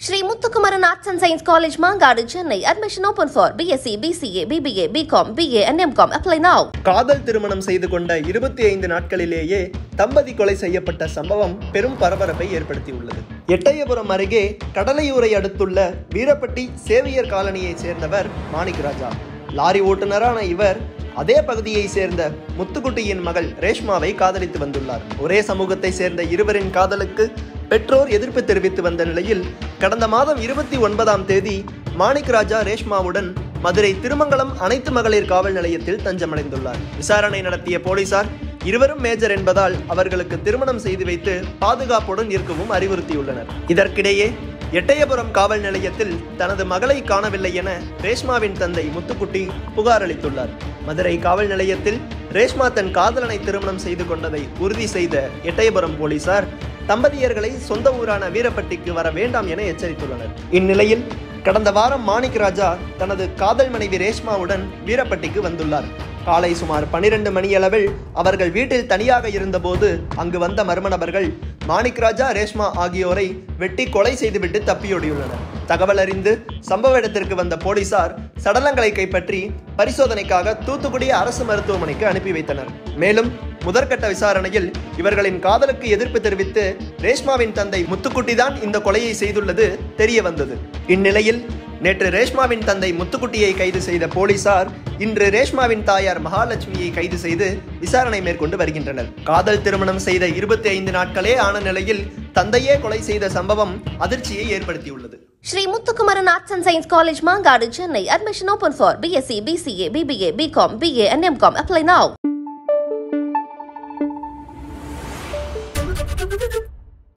Sri Muthukumaran Arts and Science College, Mangadu, Chennai. Admission open for BSc, BCA, BBA, BCom, BA and MCom. Apply now. காதல் திருமணம் செய்து கொண்ட இருபத்தி ஐந்து நாட்களிலேயே தம்பதி கொலை செய்யப்பட்ட சம்பவம் பெரும் பரபரப்பை ஏற்படுத்தியுள்ளது எட்டயபுரம் அருகே கடலையூரை அடுத்துள்ள வீரப்பட்டி சேவியர் காலனியைச் சேர்ந்தவர் மாணிக் ராஜா லாரி ஓட்டுநரான இவர் அதே பகுதியை சேர்ந்த முத்துக்குட்டியின் மகள் ரேஷ்மாவை காதலித்து வந்துள்ளார் ஒரே சமூகத்தை சேர்ந்த இருவரின் காதலுக்கு பெற்றோர் எதிர்ப்பு தெரிவித்து வந்த நிலையில் கடந்த மாதம் இருபத்தி ஒன்பதாம் தேதி மாணிக் ராஜா ரேஷ்மாவுடன் மதுரை திருமங்கலம் அனைத்து மகளிர் காவல் நிலையத்தில் தஞ்சமடைந்துள்ளார் விசாரணை நடத்திய போலீசார் இருவரும் மேஜர் என்பதால் அவர்களுக்கு திருமணம் செய்து வைத்து பாதுகாப்புடன் இருக்கவும் அறிவுறுத்தியுள்ளனர் இதற்கிடையே எட்டயபுரம் காவல் நிலையத்தில் தனது மகளை காணவில்லை என ரேஷ்மாவின் தந்தை முத்துக்குட்டி புகார் அளித்துள்ளார் மதுரை காவல் நிலையத்தில் ரேஷ்மா தன் காதலனை திருமணம் செய்து கொண்டதை உறுதி செய்த எட்டயபுரம் போலீசார் தம்பதியர்களை சொந்த ஊரான வீரப்பட்டிக்கு வர வேண்டாம் என எச்சரித்துள்ளனர் இந்நிலையில் கடந்த வாரம் மாணிக் ராஜா தனது காதல் மனைவி ரேஷ்மாவுடன் வீரப்பட்டிக்கு வந்துள்ளார் காலை சுமார் பனிரெண்டு மணியளவில் அவர்கள் வீட்டில் தனியாக இருந்தபோது அங்கு வந்த மர்ம நபர்கள் மாணிக் ராஜா ரேஷ்மா ஆகியோரை வெட்டி கொலை செய்துவிட்டு தப்பியோடியுள்ளனர் தகவல் அறிந்து சம்பவ இடத்திற்கு வந்த போலீசார் சடலங்களை கைப்பற்றி பரிசோதனைக்காக தூத்துக்குடி அரசு மருத்துவமனைக்கு அனுப்பி வைத்தனர் மேலும் முதற்கட்ட விசாரணையில் இவர்களின் காதலுக்கு எதிர்ப்பு தெரிவித்து ரேஷ்மாவின் தந்தை முத்துக்குட்டி தான் இந்த கொலையை செய்துள்ளது தெரிய வந்தது இந்நிலையில் நேற்று ரேஷ்மாவின் தந்தை முத்துக்குட்டியை கைது செய்த போலீசார் இன்று ரேஷ்மாவின் தாயார் மகாலட்சுமியை கைது செய்து விசாரணை மேற்கொண்டு வருகின்றனர் காதல் திருமணம் செய்த இருபத்தி ஐந்து நாட்களே ஆன நிலையில் தந்தையே கொலை செய்த சம்பவம் அதிர்ச்சியை ஏற்படுத்தியுள்ளது Sri Muthukumaran Arts and Science College, Mangadu, Chennai. Admission open for BSc, BCA, BBA, BCom, BA and MCom. Apply now.